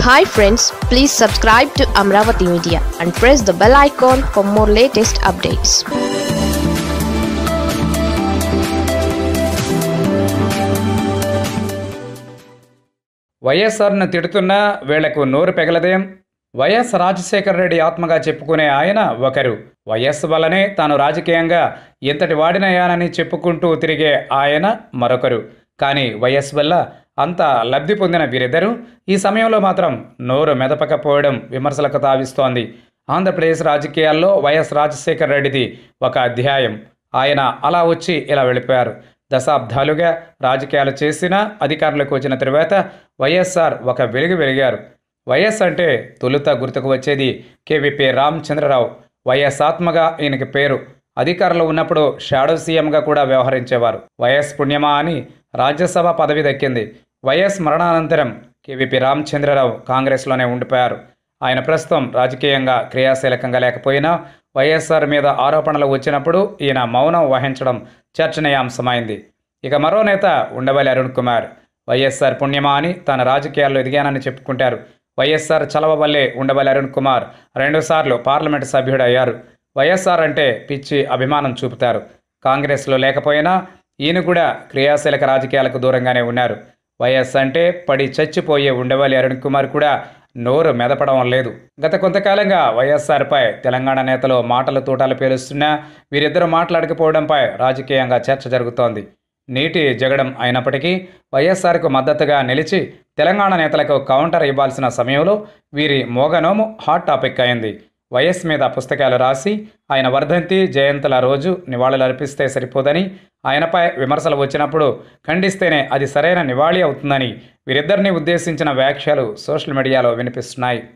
hi friends please subscribe to Amaravati media and press the bell icon for more latest updates వైఎస్ఆర్ను తిడుతున్నా వీళ్లకు నోరు పెగలదేం YS Rajasekhara Reddy ఆత్మగా చెప్పుకునే ఆయన ఒకరు వైఎస్ వల్లనే తాను రాజకీయంగా ఇంతటి వాడినయ్యానని చెప్పుకుంటూ తిరిగే ఆయన మరొకరు కానీ వైఎస్ వల్ల అంత లబ్ధి పొందిన వీరిద్దరూ ఈ సమయంలో మాత్రం నోరు మెదపకపోవడం విమర్శలకు తావిస్తోంది ఆంధ్రప్రదేశ్ రాజకీయాల్లో వైఎస్ రాజశేఖర రెడ్డిది ఒక అధ్యాయం ఆయన అలా వచ్చి ఇలా వెళ్ళిపోయారు దశాబ్దాలుగా రాజకీయాలు చేసినా అధికారులకు వచ్చిన తరువాత వైఎస్ఆర్ ఒక వెలుగు వెలిగారు వైఎస్ అంటే తొలుత గుర్తుకు వచ్చేది కేవీపీ రామచంద్రరావు వైఎస్ ఆత్మగా ఈయనకి పేరు అధికారంలో ఉన్నప్పుడు షాడో సీఎంగా కూడా వ్యవహరించేవారు వైఎస్ పుణ్యమా అని రాజ్యసభ పదవి దక్కింది వైఎస్ మరణానంతరం కేవీపీ రామచంద్రరావు కాంగ్రెస్లోనే ఉండిపోయారు ఆయన ప్రస్తుతం రాజకీయంగా క్రియాశీలకంగా లేకపోయినా వైఎస్ఆర్ మీద ఆరోపణలు వచ్చినప్పుడు ఈయన మౌనం వహించడం చర్చనీయాంశమైంది ఇక మరో నేత ఉండవల్లి అరుణ్ కుమార్ వైఎస్ఆర్ పుణ్యమా అని తన రాజకీయాల్లో ఎదిగానని చెప్పుకుంటారు వైఎస్ఆర్ చలవ వల్లే ఉండవల్లి అరుణ్ కుమార్ రెండుసార్లు పార్లమెంటు సభ్యుడయ్యారు వైఎస్ఆర్ అంటే పిచ్చి అభిమానం చూపుతారు కాంగ్రెస్లో లేకపోయినా ఈయన కూడా క్రియాశీలక రాజకీయాలకు దూరంగానే ఉన్నారు వైఎస్ అంటే పడి చచ్చిపోయే ఉండవల్లి అరుణ్ కుమార్ కూడా నోరు మెదపడం లేదు గత కొంతకాలంగా వైఎస్ఆర్పై తెలంగాణ నేతలు మాటలు తూటాలు పేలుస్తున్నా వీరిద్దరూ మాట్లాడకపోవడంపై రాజకీయంగా చర్చ జరుగుతోంది నీటి జగడం అయినప్పటికీ వైఎస్ఆర్కు మద్దతుగా నిలిచి తెలంగాణ నేతలకు కౌంటర్ ఇవ్వాల్సిన సమయంలో వీరి మోగనోము హాట్ టాపిక్ అయింది వైఎస్ మీద పుస్తకాలు రాసి ఆయన వర్ధంతి జయంతుల రోజు నివాళులు అర్పిస్తే సరిపోదని ఆయనపై విమర్శలు వచ్చినప్పుడు ఖండిస్తేనే అది సరైన నివాళి అవుతుందని వీరిద్దరిని ఉద్దేశించిన వ్యాఖ్యలు సోషల్ మీడియాలో వినిపిస్తున్నాయి